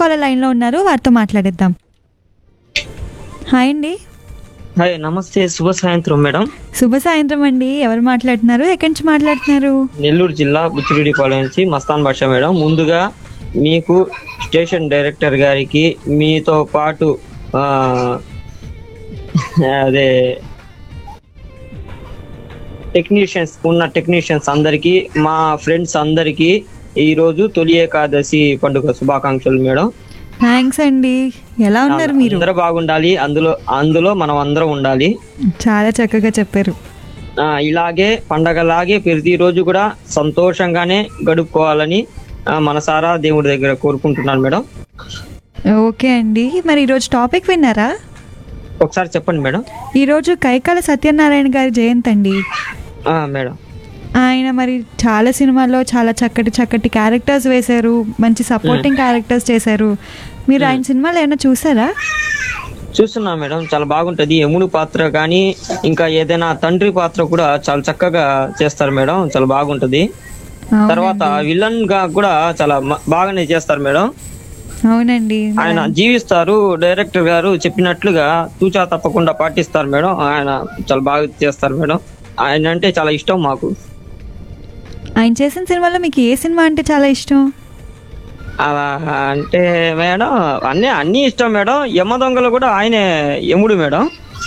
Caller లైన్లో ఉన్నారు వారితో మాట్లాడేద్దాం హాయ్ అండి హాయ్ నమస్తే శుభ సాయంత్రం మేడం శుభ సాయంత్రం అండి ఎవరు మాట్లాడుతున్నారు ఎక్కడి నుంచి మాట్లాడుతున్నారు నెల్లూరు జిల్లా బుచ్చిరెడ్డిపాలెం నుంచి మస్తాన్ భాష మేడం ముందుగా మీకు స్టేషన్ డైరెక్టర్ గారికి మీతో పాటు ఆ, అదే టెక్నీషియన్స్ ఉన్న టెక్నీషియన్స్ అందరికీ మా ఫ్రెండ్స్ అందరికీ ఈ రోజు తొలి ఏకాదశి పండుగ శుభాకాంక్షలు మేడం థ్యాంక్స్ అండి ఎలా ఉన్నారు మీరు అందరూ బాగుండాలి అందులో అందులో మనం అందరం ఉండాలి చాలా చక్కగా చెప్పారు ఆ, ఇలాగే పండగలాగే ప్రతిరోజు కూడా సంతోషంగానే గడుపుకోవాలని ఆ, మనసారా దేవుడి దగ్గర కోరుకుంటున్నాను మేడం ఓకే అండి మరి ఈరోజు టాపిక్ విన్నారా ఒకసారి చెప్పండి మేడం ఈరోజు కైకాల సత్యనారాయణ గారి జయంతి అండి ఆ, మేడం ఆయన మరి చాలా సినిమాల్లో చాలా చక్కటి చక్కటి క్యారెక్టర్స్ వేశారు మంచి సపోర్టింగ్ క్యారెక్టర్స్ చేశారు మీరు ఆయన సినిమాలు ఏమైనా చూసారా చూస్తున్నా మేడం చాలా బాగుంటది యముడు పాత్ర కానీ ఇంకా ఏదైనా తండ్రి పాత్ర కూడా చాలా చక్కగా చేస్తారు మేడం చాలా బాగుంటది అవునండి. తర్వాత విలన్ గా కూడా చాలా మ- బాగానే చేస్తారు మేడం అవునండి ఆయన జీవిస్తారు డైరెక్టర్ గారు చెప్పినట్లుగా తూచా తప్పకుండా పాటిస్తారు మేడం ఆయన చాలా బాగా చేస్తారు మేడం ఆయన అంటే చాలా ఇష్టం మాకు ఆయన చేసిన సినిమాలో మీకు ఏ సినిమా అంటే చాలా ఇష్టం అలా అంటే మేడం అన్నీ అన్నీ ఇష్టం మేడం యమ దొంగలు కూడా ఆయనే యముడు మేడం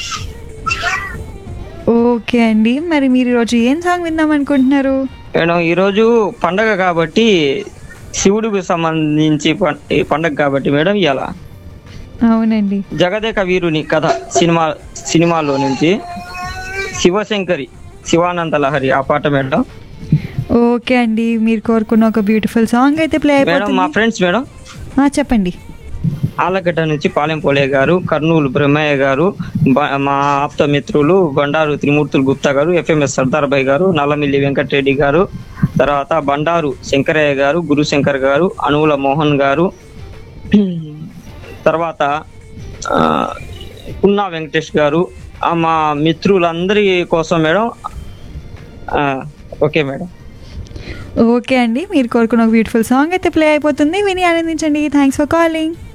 ఓకే అండి మరి మీరు ఈరోజు ఏం సాంగ్ విందాం అనుకుంటున్నారు మేడం ఈరోజు పండగ కాబట్టి శివుడికి సంబంధించి పం- ఈ పండగ కాబట్టి మేడం ఇవాళ అవునండి జగదేక వీరుని కథ సినిమా సినిమాలో నుంచి శివశంకరి శివానంద లహరి ఆ పాట మేడం ఓకే అండి మీరు కోరుకున్న ఒక బ్యూటిఫుల్ సాంగ్ అయితే ప్లే మేడం మా అయిపోతుంది ఫ్రెండ్స్ మేడం ఆ, చెప్పండి ఆలగడ్డ నుంచి పాలెం పోలే గారు కర్నూలు బ్రహ్మయ్య గారు బ- మా ఆప్త మిత్రులు బండారు త్రిమూర్తులు గుప్తా గారు ఎఫ్ఎంఎస్ సర్దార్ భాయ్ గారు నల్లమిల్లి వెంకటరెడ్డి గారు తర్వాత బండారు శంకరయ్య గారు గురుశంకర్ గారు అనువుల మోహన్ గారు తర్వాత ఆ, పున్నా వెంకటేష్ గారు ఆ, మా మిత్రులందరి కోసం మేడం ఆ, ఓకే మేడం ఓకే అండి మీరు కోరుకున్న ఒక బ్యూటిఫుల్ సాంగ్ అయితే ప్లే అయిపోతుంది విని ఆనందించండి థ్యాంక్స్ ఫర్ కాలింగ్